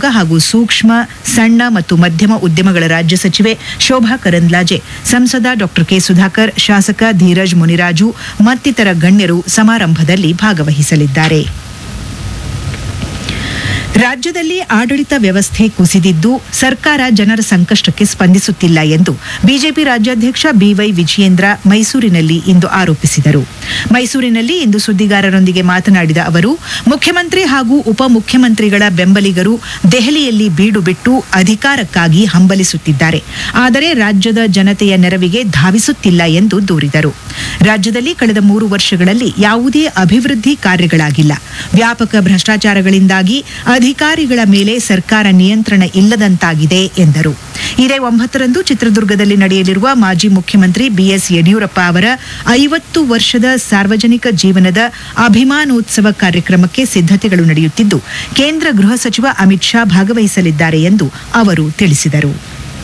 ಉದ್ಯೋಗ ಹಾಗೂ ಸೂಕ್ಷ್ಮ ಸಣ್ಣ ಮತ್ತು ಮಧ್ಯಮ ಉದ್ಯಮಗಳ ರಾಜ್ಯ ಸಚಿವೆ ಶೋಭಾ ಕರಂದ್ಲಾಜೆ ಸಂಸದ ಡಾಕ್ಟರ್ ಕೆ ಸುಧಾಕರ್ ಶಾಸಕ ಧೀರಜ್ ಮುನಿರಾಜು ಮತ್ತಿತರ ಗಣ್ಯರು ಸಮಾರಂಭದಲ್ಲಿ ಭಾಗವಹಿಸಲಿದ್ದಾರೆ ರಾಜ್ಯದಲ್ಲಿ ಆಡಳಿತ ವ್ಯವಸ್ಥೆ ಕುಸಿದಿದ್ದು ಸರ್ಕಾರ ಜನರ ಸಂಕಷ್ಟಕ್ಕೆ ಸ್ಪಂದಿಸುತ್ತಿಲ್ಲ ಎಂದು ಬಿಜೆಪಿ ರಾಜ್ಯಾಧ್ಯಕ್ಷ ಬಿವೈ ವಿಜಯೇಂದ್ರ ಮೈಸೂರಿನಲ್ಲಿ ಇಂದು ಆರೋಪಿಸಿದರು ಮೈಸೂರಿನಲ್ಲಿ ಇಂದು ಸುದ್ದಿಗಾರರೊಂದಿಗೆ ಮಾತನಾಡಿದ ಅವರು ಮುಖ್ಯಮಂತ್ರಿ ಹಾಗೂ ಉಪಮುಖ್ಯಮಂತ್ರಿಗಳ ಬೆಂಬಲಿಗರು ದೆಹಲಿಯಲ್ಲಿ ಬೀಡು ಬಿಟ್ಟು ಅಧಿಕಾರಕ್ಕಾಗಿ ಹಂಬಲಿಸುತ್ತಿದ್ದಾರೆ ಆದರೆ ರಾಜ್ಯದ ಜನತೆಯ ನೆರವಿಗೆ ಧಾವಿಸುತ್ತಿಲ್ಲ ಎಂದು ದೂರಿದರು ರಾಜ್ಯದಲ್ಲಿ ಕಳೆದ ಮೂರು ವರ್ಷಗಳಲ್ಲಿ ಯಾವುದೇ ಅಭಿವೃದ್ಧಿ ಕಾರ್ಯಗಳಾಗಿಲ್ಲ ವ್ಯಾಪಕ ಭ್ರಷ್ಟಾಚಾರಗಳಿಂದಾಗಿ ಅಧಿಕಾರಿಗಳ ಮೇಲೆ ಸರ್ಕಾರ ನಿಯಂತ್ರಣ ಇಲ್ಲದಂತಾಗಿದೆ ಎಂದರು ಇದೇ ಒಂಬತ್ತರಂದು ಚಿತ್ರದುರ್ಗದಲ್ಲಿ ನಡೆಯಲಿರುವ ಮಾಜಿ ಮುಖ್ಯಮಂತ್ರಿ ಬಿಎಸ್ ಯಡಿಯೂರಪ್ಪ ಅವರ ಐವತ್ತು ವರ್ಷದ ಸಾರ್ವಜನಿಕ ಜೀವನದ ಅಭಿಮಾನೋತ್ಸವ ಕಾರ್ಯಕ್ರಮಕ್ಕೆ ಸಿದ್ಧತೆಗಳು ನಡೆಯುತ್ತಿದ್ದು ಕೇಂದ್ರ ಗೃಹ ಸಚಿವ ಅಮಿತ್ ಶಾ ಭಾಗವಹಿಸಲಿದ್ದಾರೆ ಎಂದು ಅವರು ತಿಳಿಸಿದರು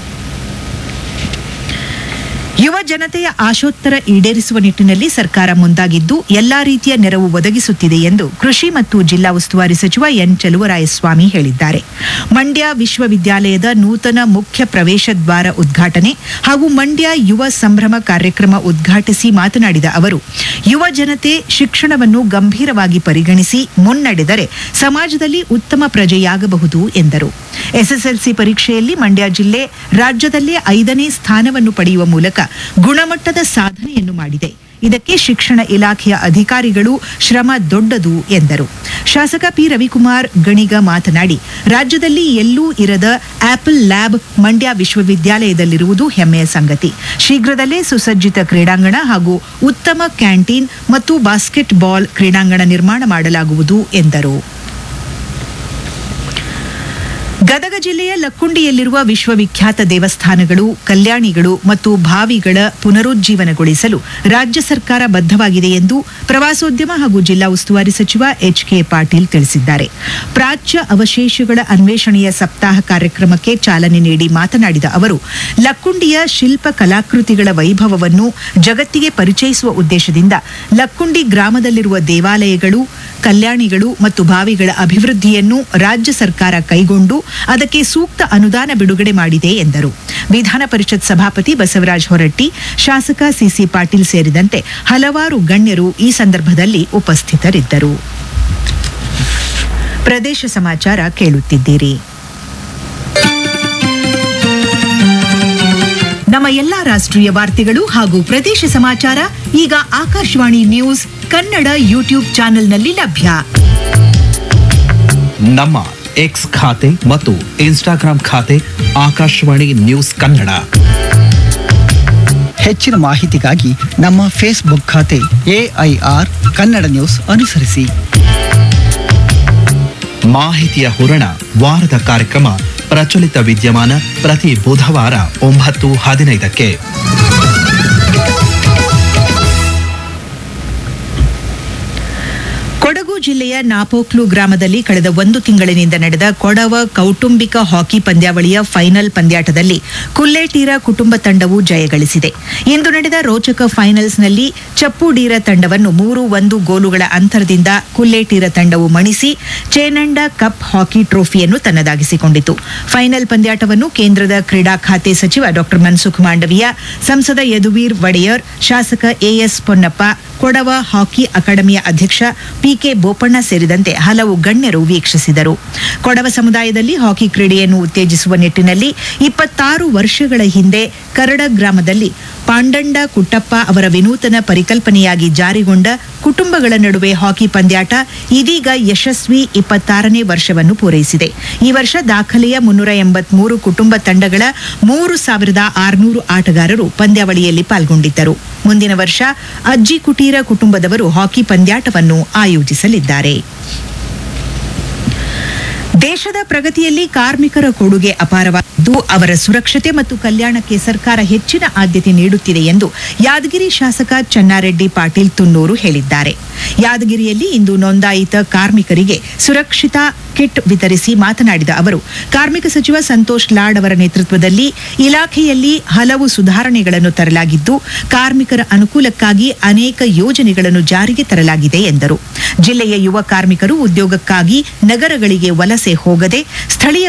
ಯುವ ಜನತೆಯ ಆಶೋತ್ತರ ಈಡೇರಿಸುವ ನಿಟ್ಟಿನಲ್ಲಿ ಸರ್ಕಾರ ಮುಂದಾಗಿದ್ದು ಎಲ್ಲಾ ರೀತಿಯ ನೆರವು ಒದಗಿಸುತ್ತಿದೆ ಎಂದು ಕೃಷಿ ಮತ್ತು ಜಿಲ್ಲಾ ಉಸ್ತುವಾರಿ ಸಚಿವ ಎನ್ ಚಲುವರಾಯಸ್ವಾಮಿ ಹೇಳಿದ್ದಾರೆ ಮಂಡ್ಯ ವಿಶ್ವವಿದ್ಯಾಲಯದ ನೂತನ ಮುಖ್ಯ ಪ್ರವೇಶ ದ್ವಾರ ಉದ್ಘಾಟನೆ ಹಾಗೂ ಮಂಡ್ಯ ಯುವ ಸಂಭ್ರಮ ಕಾರ್ಯಕ್ರಮ ಉದ್ಘಾಟಿಸಿ ಮಾತನಾಡಿದ ಅವರು ಯುವ ಜನತೆ ಶಿಕ್ಷಣವನ್ನು ಗಂಭೀರವಾಗಿ ಪರಿಗಣಿಸಿ ಮುನ್ನಡೆದರೆ ಸಮಾಜದಲ್ಲಿ ಉತ್ತಮ ಪ್ರಜೆಯಾಗಬಹುದು ಎಂದರು ಎಸ್ಎಸ್ಎಲ್ಸಿ ಪರೀಕ್ಷೆಯಲ್ಲಿ ಮಂಡ್ಯ ಜಿಲ್ಲೆ ರಾಜ್ಯದಲ್ಲೇ ಐದನೇ ಸ್ಥಾನವನ್ನು ಪಡೆಯುವ ಮೂಲಕ ಗುಣಮಟ್ಟದ ಸಾಧನೆಯನ್ನು ಮಾಡಿದೆ ಇದಕ್ಕೆ ಶಿಕ್ಷಣ ಇಲಾಖೆಯ ಅಧಿಕಾರಿಗಳು ಶ್ರಮ ದೊಡ್ಡದು ಎಂದರು ಶಾಸಕ ಪಿ ರವಿಕುಮಾರ್ ಗಣಿಗ ಮಾತನಾಡಿ ರಾಜ್ಯದಲ್ಲಿ ಎಲ್ಲೂ ಇರದ ಆಪಲ್ ಲ್ಯಾಬ್ ಮಂಡ್ಯ ವಿಶ್ವವಿದ್ಯಾಲಯದಲ್ಲಿರುವುದು ಹೆಮ್ಮೆಯ ಸಂಗತಿ ಶೀಘ್ರದಲ್ಲೇ ಸುಸಜ್ಜಿತ ಕ್ರೀಡಾಂಗಣ ಹಾಗೂ ಉತ್ತಮ ಕ್ಯಾಂಟೀನ್ ಮತ್ತು ಬಾಸ್ಕೆಟ್ ಬಾಲ್ ಕ್ರೀಡಾಂಗಣ ನಿರ್ಮಾಣ ಮಾಡಲಾಗುವುದು ಎಂದರು ಗದಗ ಜಿಲ್ಲೆಯ ಲಕ್ಕುಂಡಿಯಲ್ಲಿರುವ ವಿಶ್ವವಿಖ್ಯಾತ ದೇವಸ್ಥಾನಗಳು ಕಲ್ಯಾಣಿಗಳು ಮತ್ತು ಬಾವಿಗಳ ಪುನರುಜ್ಜೀವನಗೊಳಿಸಲು ರಾಜ್ಯ ಸರ್ಕಾರ ಬದ್ಧವಾಗಿದೆ ಎಂದು ಪ್ರವಾಸೋದ್ಯಮ ಹಾಗೂ ಜಿಲ್ಲಾ ಉಸ್ತುವಾರಿ ಸಚಿವ ಎಚ್ ಕೆ ಪಾಟೀಲ್ ತಿಳಿಸಿದ್ದಾರೆ ಪ್ರಾಚ್ಯ ಅವಶೇಷಗಳ ಅನ್ವೇಷಣೆಯ ಸಪ್ತಾಹ ಕಾರ್ಯಕ್ರಮಕ್ಕೆ ಚಾಲನೆ ನೀಡಿ ಮಾತನಾಡಿದ ಅವರು ಲಕ್ಕುಂಡಿಯ ಶಿಲ್ಪ ಕಲಾಕೃತಿಗಳ ವೈಭವವನ್ನು ಜಗತ್ತಿಗೆ ಪರಿಚಯಿಸುವ ಉದ್ದೇಶದಿಂದ ಲಕ್ಕುಂಡಿ ಗ್ರಾಮದಲ್ಲಿರುವ ದೇವಾಲಯಗಳು ಕಲ್ಯಾಣಿಗಳು ಮತ್ತು ಬಾವಿಗಳ ಅಭಿವೃದ್ಧಿಯನ್ನು ರಾಜ್ಯ ಸರ್ಕಾರ ಕೈಗೊಂಡು ಅದಕ್ಕೆ ಸೂಕ್ತ ಅನುದಾನ ಬಿಡುಗಡೆ ಮಾಡಿದೆ ಎಂದರು ವಿಧಾನ ಪರಿಷತ್ ಸಭಾಪತಿ ಬಸವರಾಜ ಹೊರಟ್ಟಿ ಶಾಸಕ ಸಿಸಿ ಪಾಟೀಲ್ ಸೇರಿದಂತೆ ಹಲವಾರು ಗಣ್ಯರು ಈ ಸಂದರ್ಭದಲ್ಲಿ ಉಪಸ್ಥಿತರಿದ್ದರು ಪ್ರದೇಶ ಸಮಾಚಾರ ಕೇಳುತ್ತಿದ್ದೀರಿ ನಮ್ಮ ಎಲ್ಲಾ ರಾಷ್ಟ್ರೀಯ ವಾರ್ತೆಗಳು ಹಾಗೂ ಪ್ರದೇಶ ಸಮಾಚಾರ ಈಗ ಆಕಾಶವಾಣಿ ನ್ಯೂಸ್ ಕನ್ನಡ ಯೂಟ್ಯೂಬ್ ಚಾನೆಲ್ನಲ್ಲಿ ಲಭ್ಯ ನಮ್ಮ ಎಕ್ಸ್ ಖಾತೆ ಮತ್ತು ಇನ್ಸ್ಟಾಗ್ರಾಂ ಖಾತೆ ಆಕಾಶವಾಣಿ ನ್ಯೂಸ್ ಕನ್ನಡ ಹೆಚ್ಚಿನ ಮಾಹಿತಿಗಾಗಿ ನಮ್ಮ ಫೇಸ್ಬುಕ್ ಖಾತೆ ಎಐಆರ್ ಕನ್ನಡ ನ್ಯೂಸ್ ಅನುಸರಿಸಿ ಮಾಹಿತಿಯ ಹೂರಣ ವಾರದ ಕಾರ್ಯಕ್ರಮ ಪ್ರಚಲಿತ ವಿದ್ಯಮಾನ ಪ್ರತಿ ಬುಧವಾರ ಒಂಬತ್ತು ಹದಿನೈದಕ್ಕೆ ಕೊಡಗು ಜಿಲ್ಲೆಯ ನಾಪೋಕ್ಲು ಗ್ರಾಮದಲ್ಲಿ ಕಳೆದ ಒಂದು ತಿಂಗಳಿನಿಂದ ನಡೆದ ಕೊಡವ ಕೌಟುಂಬಿಕ ಹಾಕಿ ಪಂದ್ಯಾವಳಿಯ ಫೈನಲ್ ಪಂದ್ಯಾಟದಲ್ಲಿ ಕುಲ್ಲೇಟೀರ ಕುಟುಂಬ ತಂಡವು ಜಯಗಳಿಸಿದೆ ಇಂದು ನಡೆದ ರೋಚಕ ಫೈನಲ್ಸ್ನಲ್ಲಿ ಚಪ್ಪುಡೀರ ತಂಡವನ್ನು ಮೂರು ಒಂದು ಗೋಲುಗಳ ಅಂತರದಿಂದ ಕುಲ್ಲೇಟೀರ ತಂಡವು ಮಣಿಸಿ ಚೇನಂಡ ಕಪ್ ಹಾಕಿ ಟ್ರೋಫಿಯನ್ನು ತನ್ನದಾಗಿಸಿಕೊಂಡಿತು ಫೈನಲ್ ಪಂದ್ಯಾಟವನ್ನು ಕೇಂದ್ರದ ಕ್ರೀಡಾ ಖಾತೆ ಸಚಿವ ಡಾ ಮನ್ಸುಖ್ ಮಾಂಡವಿಯ ಸಂಸದ ಯದುವೀರ್ ಒಡೆಯರ್ ಶಾಸಕ ಎಎಸ್ ಪೊನ್ನಪ್ಪ ಕೊಡವ ಹಾಕಿ ಅಕಾಡೆಮಿಯ ಅಧ್ಯಕ್ಷ ಪಿಕೆ ಬೋಪಣ್ಣ ಸೇರಿದಂತೆ ಹಲವು ಗಣ್ಯರು ವೀಕ್ಷಿಸಿದರು ಕೊಡವ ಸಮುದಾಯದಲ್ಲಿ ಹಾಕಿ ಕ್ರೀಡೆಯನ್ನು ಉತ್ತೇಜಿಸುವ ನಿಟ್ಟಿನಲ್ಲಿ ಇಪ್ಪತ್ತಾರು ವರ್ಷಗಳ ಹಿಂದೆ ಕರಡ ಗ್ರಾಮದಲ್ಲಿ ಪಾಂಡಂಡ ಕುಟ್ಟಪ್ಪ ಅವರ ವಿನೂತನ ಪರಿಕಲ್ಪನೆಯಾಗಿ ಜಾರಿಗೊಂಡ ಕುಟುಂಬಗಳ ನಡುವೆ ಹಾಕಿ ಪಂದ್ಯಾಟ ಇದೀಗ ಯಶಸ್ವಿ ಇಪ್ಪತ್ತಾರನೇ ವರ್ಷವನ್ನು ಪೂರೈಸಿದೆ ಈ ವರ್ಷ ದಾಖಲೆಯ ಮುನ್ನೂರ ಎಂಬತ್ಮೂರು ಕುಟುಂಬ ತಂಡಗಳ ಮೂರು ಸಾವಿರದ ಆರುನೂರು ಆಟಗಾರರು ಪಂದ್ಯಾವಳಿಯಲ್ಲಿ ಪಾಲ್ಗೊಂಡಿದ್ದರು ಮುಂದಿನ ವರ್ಷ ಅಜ್ಜಿ ಕುಟೀರ ಕುಟುಂಬದವರು ಹಾಕಿ ಪಂದ್ಯಾಟವನ್ನು ಆಯೋಜಿಸಲಿದ್ದಾರೆ ದೇಶದ ಪ್ರಗತಿಯಲ್ಲಿ ಕಾರ್ಮಿಕರ ಕೊಡುಗೆ ಅಪಾರವಾಗಿದ್ದು ಅವರ ಸುರಕ್ಷತೆ ಮತ್ತು ಕಲ್ಯಾಣಕ್ಕೆ ಸರ್ಕಾರ ಹೆಚ್ಚಿನ ಆದ್ಯತೆ ನೀಡುತ್ತಿದೆ ಎಂದು ಯಾದಗಿರಿ ಶಾಸಕ ಚನ್ನಾರೆಡ್ಡಿ ಪಾಟೀಲ್ ತುನ್ನೂರು ಹೇಳಿದ್ದಾರೆ ಯಾದಗಿರಿಯಲ್ಲಿ ಇಂದು ನೋಂದಾಯಿತ ಕಾರ್ಮಿಕರಿಗೆ ಸುರಕ್ಷಿತಾ ಕಿಟ್ ವಿತರಿಸಿ ಮಾತನಾಡಿದ ಅವರು ಕಾರ್ಮಿಕ ಸಚಿವ ಸಂತೋಷ್ ಲಾಡ್ ಅವರ ನೇತೃತ್ವದಲ್ಲಿ ಇಲಾಖೆಯಲ್ಲಿ ಹಲವು ಸುಧಾರಣೆಗಳನ್ನು ತರಲಾಗಿದ್ದು ಕಾರ್ಮಿಕರ ಅನುಕೂಲಕ್ಕಾಗಿ ಅನೇಕ ಯೋಜನೆಗಳನ್ನು ಜಾರಿಗೆ ತರಲಾಗಿದೆ ಎಂದರು ಜಿಲ್ಲೆಯ ಯುವ ಕಾರ್ಮಿಕರು ಉದ್ಯೋಗಕ್ಕಾಗಿ ನಗರಗಳಿಗೆ ವಲಸೆ ಹೋಗದೆ ಸ್ಥಳೀಯ